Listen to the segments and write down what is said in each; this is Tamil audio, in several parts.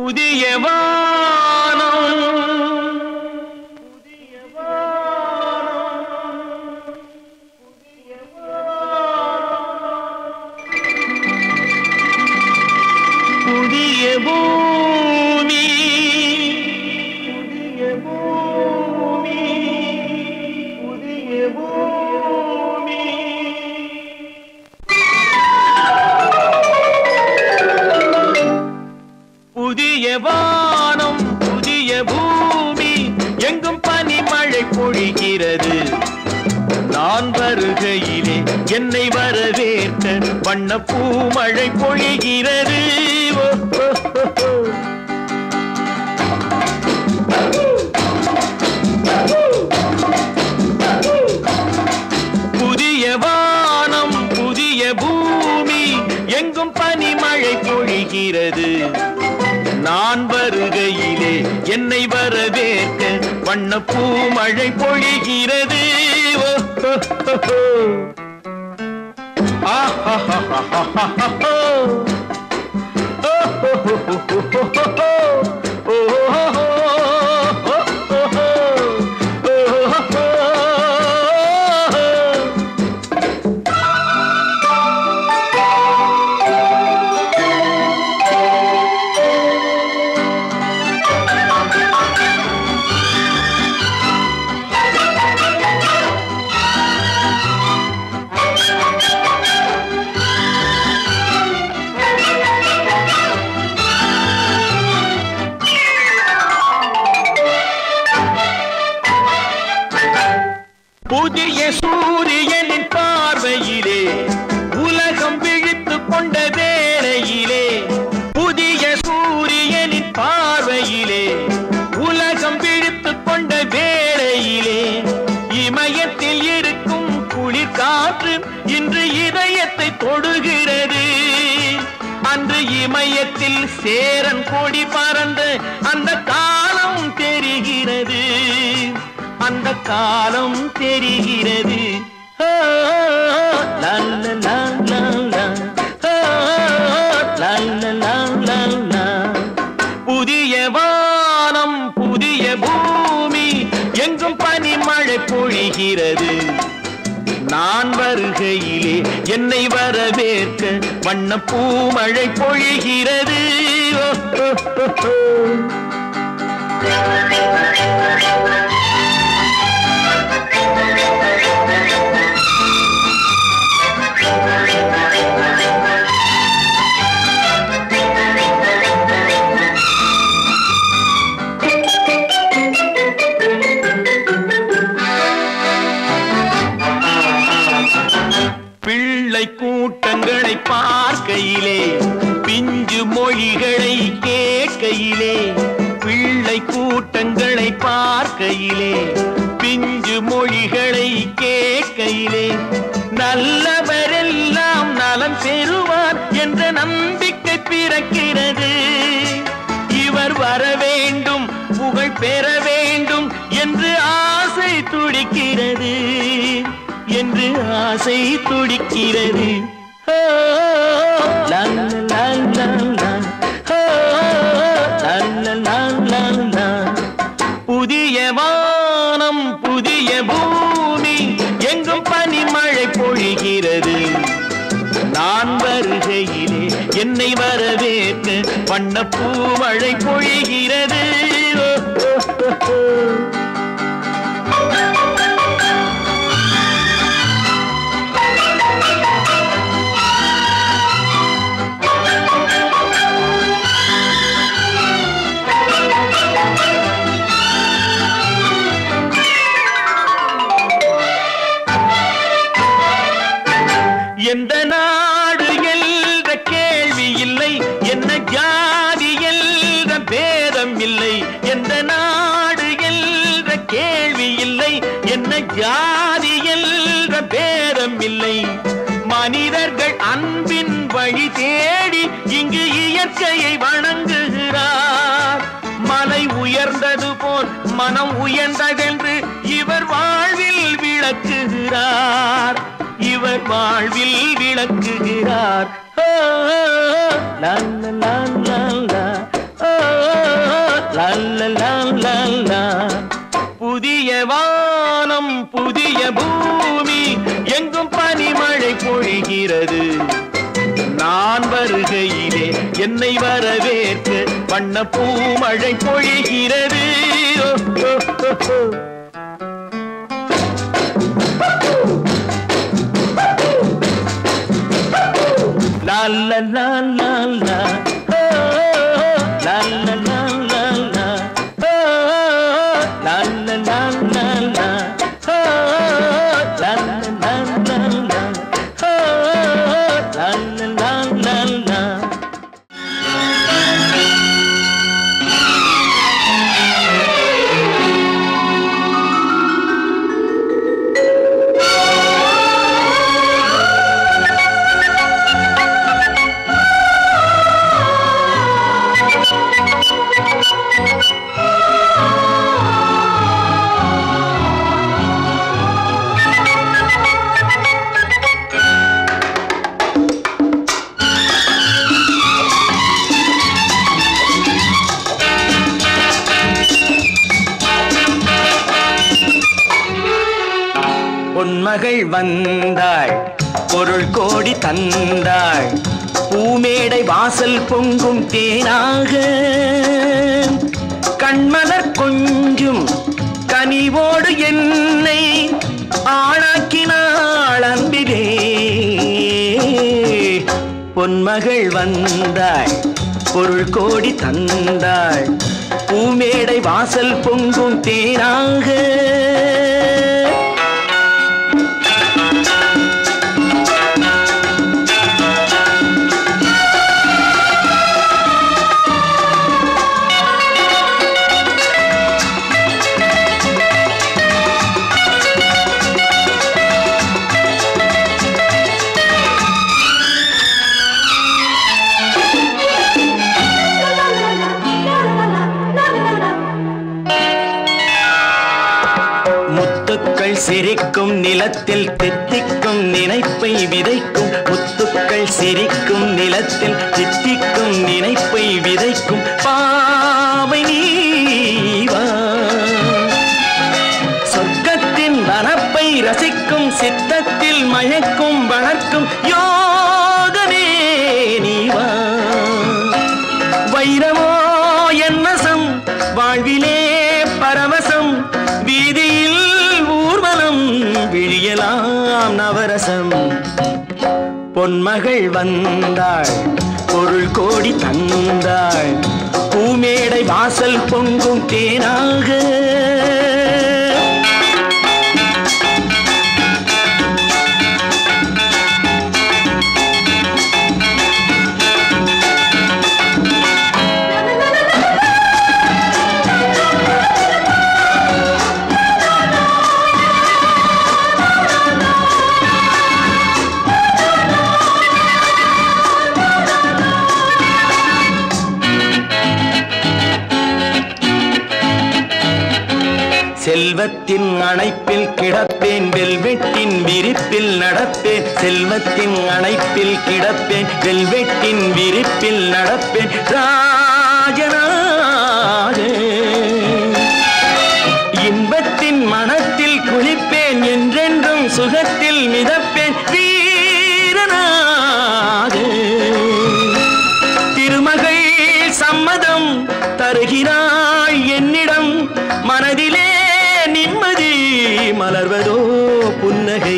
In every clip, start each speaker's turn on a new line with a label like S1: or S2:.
S1: புதிய வானம் புதிய வானம் புதிய வானம் புதிய பூமி புதிய பூமி புதிய பூமி புதிய வானம் புதிய பூமி எங்கும் பனிமழை பொழிகிறது நான் வருகையிலே என்னை வரவேற்க வண்ண பூமழை பொழிகிறது ஓ, ஓ, ஓ, ஓ. புதிய வானம் புதிய பூமி எங்கும் பனிமழை பொழிகிறது நான் வருகையிலே என்னை வரவேற்க வண்ண பூமழை பொழிகிறது ஓ, ஓ, ஓ, ஓ. ஆஹாஹாஹாஹாஹா. ஓ, ஓ, ஓ, ஓ, ஓ, ஓ, ஓ. ஓ, ஓ, ஓ, ஓ, ஓ, ஓ, ஓ, ஓ. புதிய சூரியனின் பார்வையிலே உலகம் விழித்துக் கொண்ட வேளையிலே புதிய சூரியனின் பார்வையிலே உலகம் விழித்துக் கொண்ட வேளையிலே இமயத்தில் இருக்கும் குளிர் காற்று இன்று இதயத்தை தொடுகிறது அன்று இமயத்தில் சேரன் கொடி பறந்த அந்த காலம் தெரிகிறது அந்த காலம் தெரிகிறது ஆ, லா, லா, லா, லா, லா. ஆ, லா, லா, லா, லா, லா. புதிய வானம் புதிய பூமி எங்கும் பனிமழை பொழிகிறது நான் வருகையிலே என்னை வரவேற்க வண்ண பூமழை பொழிகிறது ஓ, ஓ, ஓ, ஓ. பிள்ளை கூட்டங்களை பார்க்கையிலே பிஞ்சு மொழிகளை கேட்கையிலே பிள்ளை கூட்டங்களை பார்க்கையிலே பிஞ்சு மொழிகளை கேட்கையிலே நல்லவரெல்லாம் நலம் பெறுவார் என்ற நம்பிக்கை பிறக்கிறது இவர் வர வேண்டும் புகழ் பெற வேண்டும் என்று ஆசை துடிக்கிறது என்று ஆசை துடிக்கிறது ஓ, லா, லா, லா, லா, லா. ஓ, லா, லா, லா, லா, லா. புதிய வானம் புதிய பூமி எங்கும் பனிமழை பொழிகிறது நான் வருகையிலே என்னை வரவேற்று வண்ண பூமழை பொழிகிறது ஓ, ஓ, ஓ, ஓ. எந்த நாடு என்ற கேள்வி இல்லை என்ன ஜாதி என்ற பேதம் இல்லை எந்த நாடு என்ற கேள்வி இல்லை என்ன ஜாதி என்ற பேதம் இல்லை மனிதர்கள் அன்பின் வழி தேடி இங்கு இயற்கையை வணங்குகிறார் மலை உயர்ந்தது போல் மனம் உயர்ந்ததென்று இவர் வாழ்வில் விளக்குகிறார் இவர் வாழ்வில் விளக்குகிறார் ஓ, லா, லா, லா, லா, லா. ஓ, லல்லலல்லல்லா. புதிய வானம் புதிய பூமி எங்கும் பனிமழை பொழிகிறது நான் வருகையிலே என்னை வரவேற்க வண்ண பூமழை பொழிகிறது ஓ, ஓ, ஓ, ஓ. La la la la la. Oh, oh, oh. La la la la la. Oh, oh, oh. La la la la la. Oh, oh, oh. La la la la la. Oh, oh, oh. La la la la la. பொன்மகள் வந்தாள் பொருள் கோடி தந்தாள் பூமேடை வாசல் பொங்கும் தேனாக கண்மலர் கொஞ்சும் கனிவோடு என்னை ஆளாக்கினாள் அன்பிலே பொன்மகள் வந்தாள் பொருள் கோடி தந்தாள் பூமேடை வாசல் பொங்கும் தேனாக முத்துக்கள் சிரிக்கும் நிலத்தில் தித்திக்கும் நினைப்பை விதைக்கும் முத்துக்கள் சிரிக்கும் நிலத்தில் தித்திக்கும் நினைப்பை விதைக்கும் பாவை நீவா சொர்க்கத்தின் வனப்பை ரசிக்கும் சித்தத்தில் மயக்கும் வளர்க்கும் யோகமே நீவா வைரமோ என்னசம் வாழ்விலே பரவசம் வீதியில் ஊர்வலம் விழியலாம் நவரசம் பொன்மகள் வந்தாள் பொருள் கோடி தந்தாள் பூமேடை வாசல் பொங்கும் தேனாக செல்வத்தின் அணைப்பில் கிடப்பேன் வெல்வெட்டின் விரிப்பில் நடப்பேன் செல்வத்தின் அணைப்பில் கிடப்பேன் வெல்வெட்டின் விரிப்பில் நடப்பேன் ராஜனாக இன்பத்தின் மனத்தில் குளிப்பேன் என்றென்றும் சுகத்தில் மிதப்பேன் வீரனாக திருமகள் சம்மதம் தருகிறாய் என்னிடம் மனதிலே நிம்மதி மலர்வதோ புன்னகை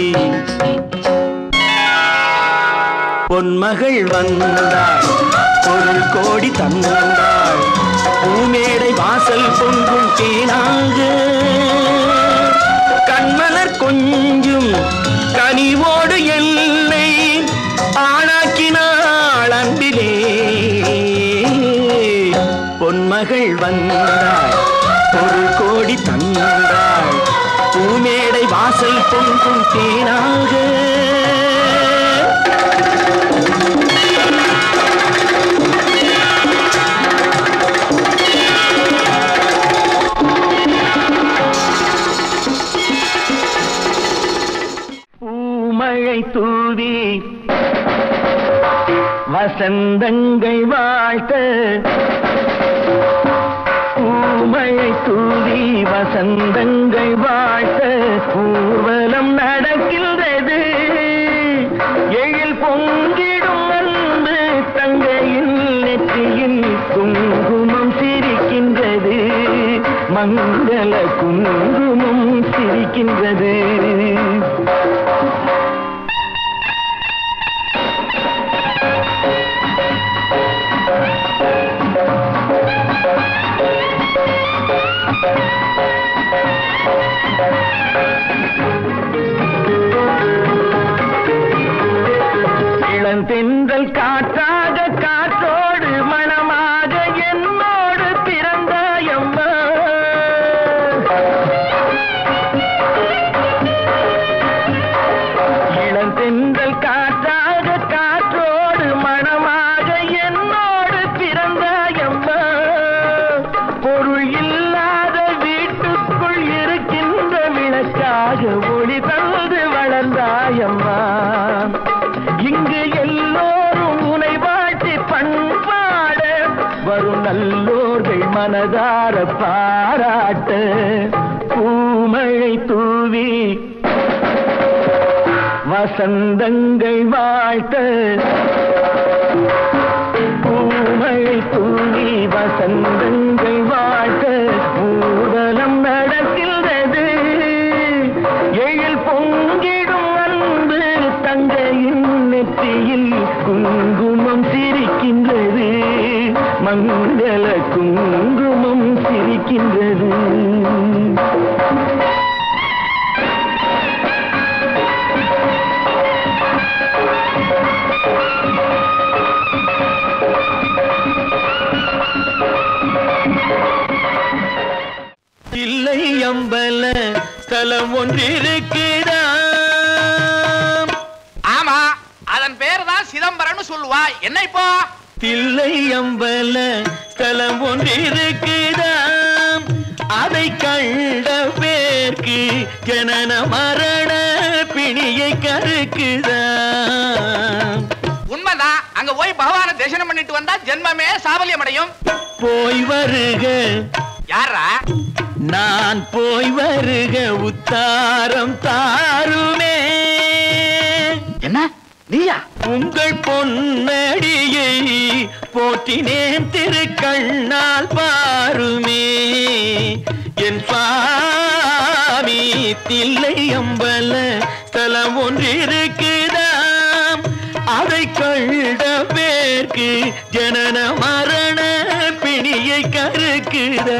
S1: பொன்மகள் வந்தாள் பொருள் கோடி தந்தாள் பூமேடை வாசல் பொங்கும் தேனாக கண்மலர் கொஞ்சும் கனிவோடு என்னை ஆளாக்கினாள் அன்பிலே பொன்மகள் வந்தாள் பொருள் கோடி தந்தாள் பூமேடை வாசல் பொங்கும் தேனாக பூமழை தூவி வசந்தங்கள் வாழ்த்த பூமழை தூவி வசந்தங்கள் வாழ்த்த ஊர்வலம் நடக்கின்றது எழில் பொங்கிடும் அன்பு தங்கையின் நெற்றியில் குங்குமம் சிரிக்கின்றது மங்கள குங்குமம் சிரிக்கின்றது இளந்தென்றல் காற்றாக காற்றோடு மனமாக என்னோடு பிறந்தாயம்மா இளந்தென்றல் காற்றாக காற்றோடு மனமாக என்னோடு பிறந்தாயம்மா பொருள் இல்லாத வீட்டுக்குள் இருக்கின்ற விளக்காக ஒளி தந்து வளர்ந்தாயம்மா இங்கு எல்லோரும் உனை வாழ்த்தி பண்பாட வரும் நல்லோர்கள் மனதார பாராட்ட பூமழை தூவி வசந்தங்கள் வாழ்த்த பூமழை தூவி வசந்தங்கள் வாழ்த்த ஊர்வலம் நடக்கின்றது எழில் பொங்கிடும் அன்பு தங்கையின் நெற்றியில் குங்குமம் சிரிக்கின்றது மங்கள குங்குமம் சிரிக்கின்றது இல்லை அம்பல ஸ்தலம் ஒன்றிருக்கிறாம்
S2: ஆமா அதன் பேர் தான் சிதம்பரம்னு சொல்லுவா என்ன இப்போ
S1: தில்லை அம்பல ஸ்தலம் ஒன்றிருக்கிறாம் அதை கண்ட பேர்க்கு ஜனன மரண பிணியை கருக்குதாம்
S2: உண்மைதான் அங்க போய் பகவான தரிசனம் பண்ணிட்டு வந்தா ஜென்மமே சாபல்யம் அடையும்
S1: போய் வருக
S2: யாரா
S1: நான் போய் வருக உத்தாரம் தாருமே
S2: என்ன நீயா
S1: உங்கள் பொன்னடியை போற்றினேன் திருக்கண்ணால் பாருமே என் சுவாமி தில்லை அம்பல ஸ்தலம் ஒன்றிருக்குதாம் அதை கண்ட பேர்க்கு ஜனன மரண பிணியை கருக்குதா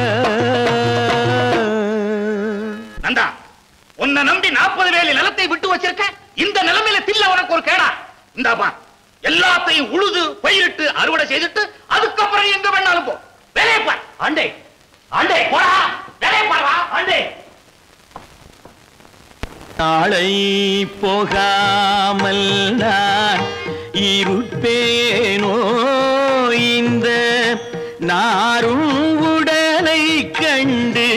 S2: நந்தா உன்னை நம்பி நாற்பது வேலி நிலத்தை விட்டு வச்சிருக்க இந்த நிலைமையில தில்ல உனக்கு ஒரு கேடா இந்தாப்பா எல்லாத்தையும் உழுது பயிரிட்டு அறுவடை செய்துட்டு அதுக்கப்புறம் எங்க வேணாலும் போ வேலையை பார் ஆண்டே ஆண்டே போடா வேலையை பாருவா ஆண்டே
S1: நாளை போகாமல் நான் இருப்பேனோ இந்த நாரும் உடலை கண்டு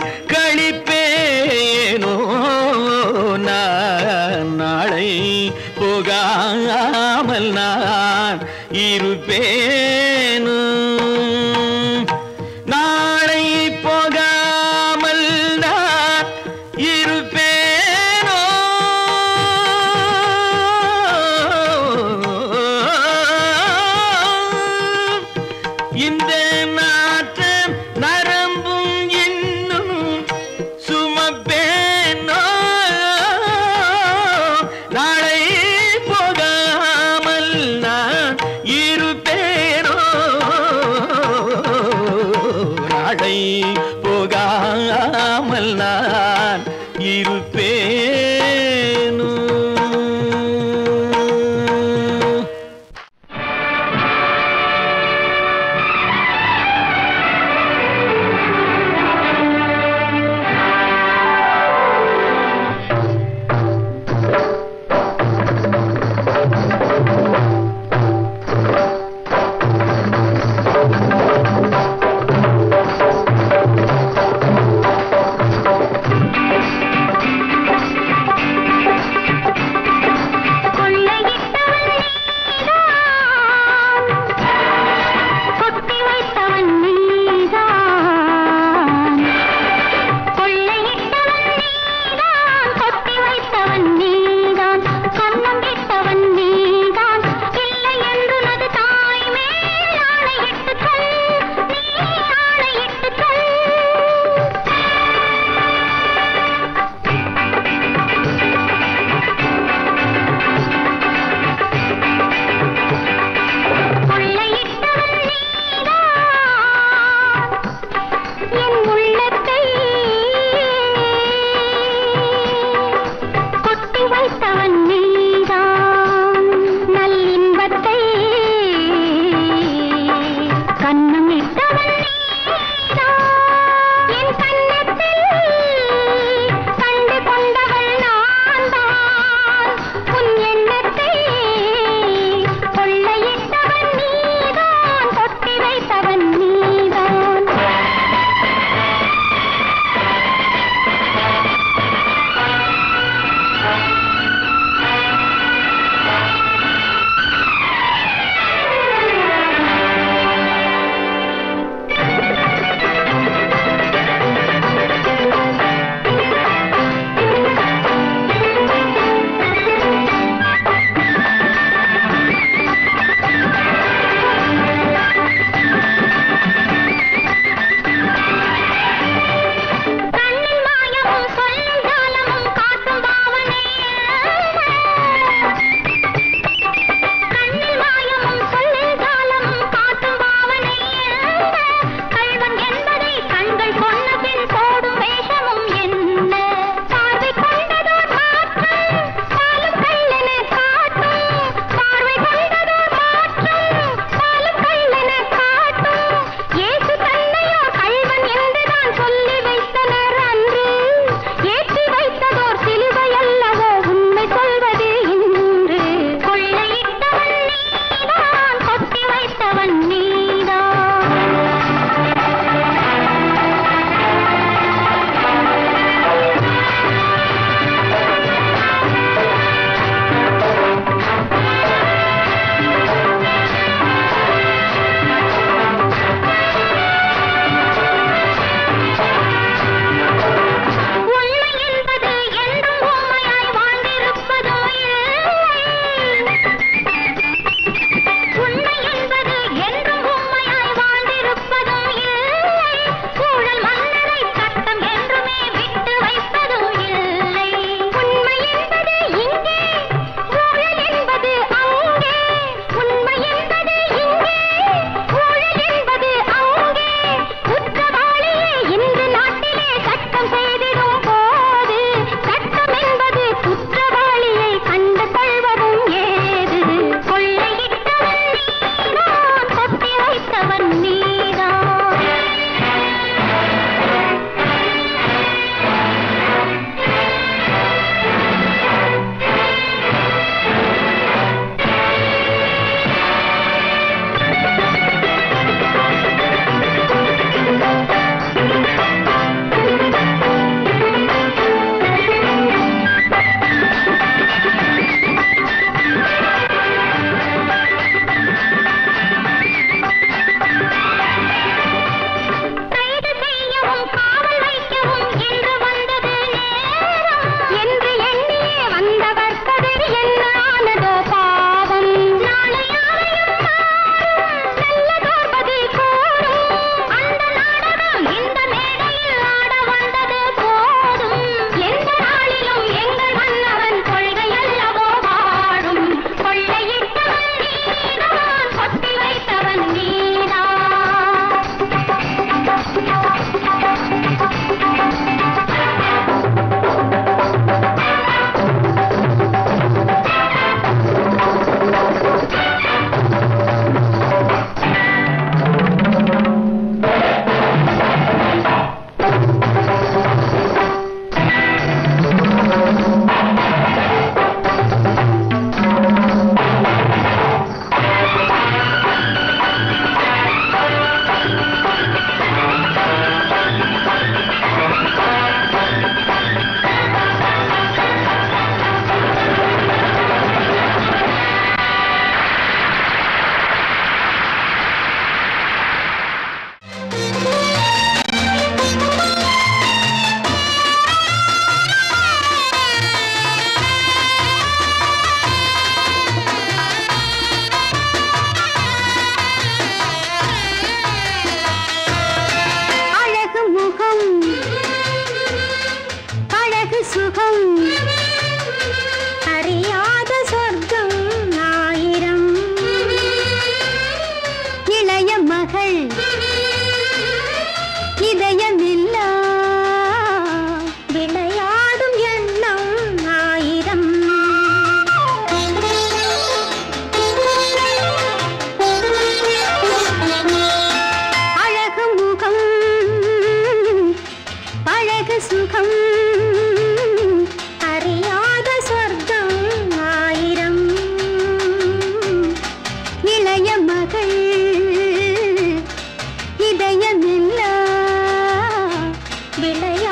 S1: கழிப்பேனோ நான் நாளை போகாமல் நான் இருப்பேனோ நாளை போகாமல் நான் இருப்பேனோ இந்த நாற்ற நரம்பும் இன்னும் சுமப்பேனோ நாளை போகாமல் நான் இருப்பேனோ நாளை போகாமல் நான் இருப்பேனோ
S3: சுகம் அறியாத சொர்க்கம் ஆயிரம் இளைய மகள் இதயமில்லா விளையாடும் எண்ணம் ஆயிரம் அழகு முகம் அழகு சுகம் அறியாத சொர்க்கம் ஆயிரம் இளைய மகள் இதயமில்லா விளையாடும்